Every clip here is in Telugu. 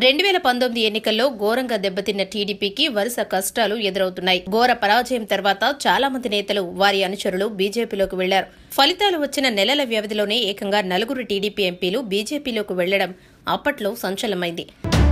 రెండు వేల పంతొమ్మిది ఎన్నికల్లో ఘోరంగా దెబ్బతిన్న టీడీపీకి వరుస కష్టాలు ఎదురవుతున్నాయి ఘోర పరాజయం తర్వాత చాలా మంది నేతలు వారి అనుచరులు బీజేపీలోకి వెళ్లారు ఫలితాలు వచ్చిన నెలల వ్యవధిలోనే ఏకంగా నలుగురు టీడీపీ ఎంపీలు బీజేపీలోకి వెళ్లడం అప్పట్లో సంచలనమైంది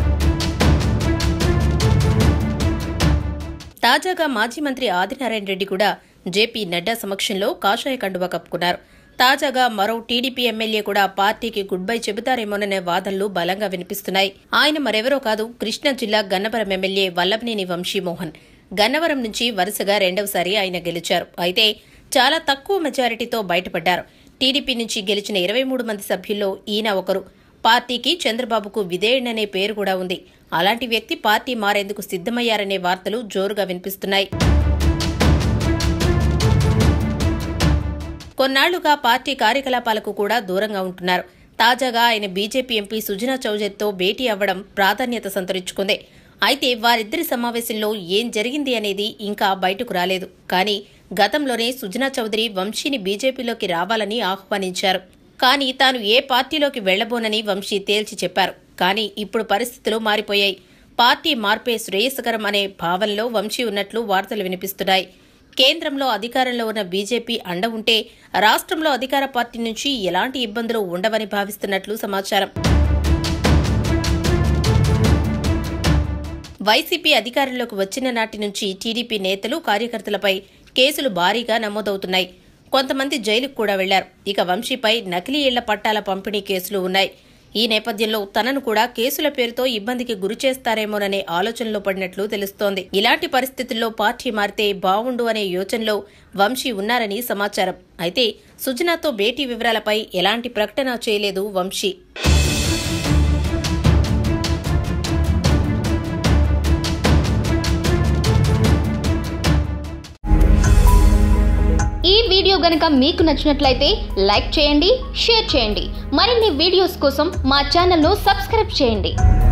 తాజాగా మాజీ మంత్రి ఆదినారాయణ రెడ్డి కూడా జేపీ నడ్డా సమక్షంలో కాషాయ కండువా కప్పుకున్నారు తాజాగా మరో టీడీపీ ఎమ్మెల్యే కూడా పార్టీకి గుడ్ బై చెబుతారేమోననే వాదనలు బలంగా వినిపిస్తున్నాయి ఆయన మరెవరో కాదు కృష్ణా జిల్లా గన్నవరం ఎమ్మెల్యే వల్లభనేని వంశీమోహన్ గన్నవరం నుంచి వరుసగా రెండవసారి ఆయన గెలిచారు అయితే చాలా తక్కువ మెజారిటీతో బయటపడ్డారు టీడీపీ నుంచి గెలిచిన ఇరవై మూడు మంది సభ్యుల్లో ఈయన ఒకరు పార్టీకి చంద్రబాబుకు విధేయుడనే పేరు కూడా ఉంది అలాంటి వ్యక్తి పార్టీ మారేందుకు సిద్దమయ్యారనే వార్తలు జోరుగా వినిపిస్తున్నాయి కొన్నాళ్లుగా పార్టీ కార్యకలాపాలకు కూడా దూరంగా ఉంటున్నారు తాజాగా ఆయన బీజేపీ ఎంపీ సుజనా చౌదరితో భేటీ అవ్వడం ప్రాధాన్యత సంతరించుకుంది అయితే వారిద్దరి సమావేశంలో ఏం జరిగింది అనేది ఇంకా బయటకు రాలేదు కానీ గతంలోనే సుజనా చౌదరి వంశీని బీజేపీలోకి రావాలని ఆహ్వానించారు కానీ తాను ఏ పార్టీలోకి వెళ్లబోనని వంశీ తేల్చి చెప్పారు కానీ ఇప్పుడు పరిస్థితులు మారిపోయాయి పార్టీ మార్పే శ్రేయస్కరం అనే భావనలో వంశీ ఉన్నట్లు వార్తలు వినిపిస్తున్నాయి కేంద్రంలో అధికారంలో ఉన్న బీజేపీ అండ ఉంటే రాష్ట్రంలో అధికార పార్టీ నుంచి ఎలాంటి ఇబ్బందులు ఉండవని భావిస్తున్నట్లు సమాచారం వైసీపీ అధికారంలోకి వచ్చిన నాటి నుంచి టీడీపీ నేతలు కార్యకర్తలపై కేసులు భారీగా నమోదవుతున్నాయి కొంతమంది జైలుకు కూడా వెళ్లారు ఇక వంశీపై నకిలీ ఇళ్ల పట్టాల పంపిణీ కేసులు ఉన్నాయి ఈ నేపథ్యంలో తనను కూడా కేసుల పేరుతో ఇబ్బందికి గురి చేస్తారేమోననే ఆలోచనలో పడినట్లు తెలుస్తోంది ఇలాంటి పరిస్థితుల్లో పార్టీ మారితే బావుండు అనే యోచనలో వంశీ ఉన్నారని సమాచారం అయితే సుజనాతో భేటీ వివరాలపై ఎలాంటి ప్రకటన చేయలేదు వంశీ ఈ వీడియో గనుక మీకు నచ్చినట్లయితే లైక్ చేయండి షేర్ చేయండి మరిన్ని వీడియోస్ కోసం మా ఛానల్ను సబ్స్క్రైబ్ చేయండి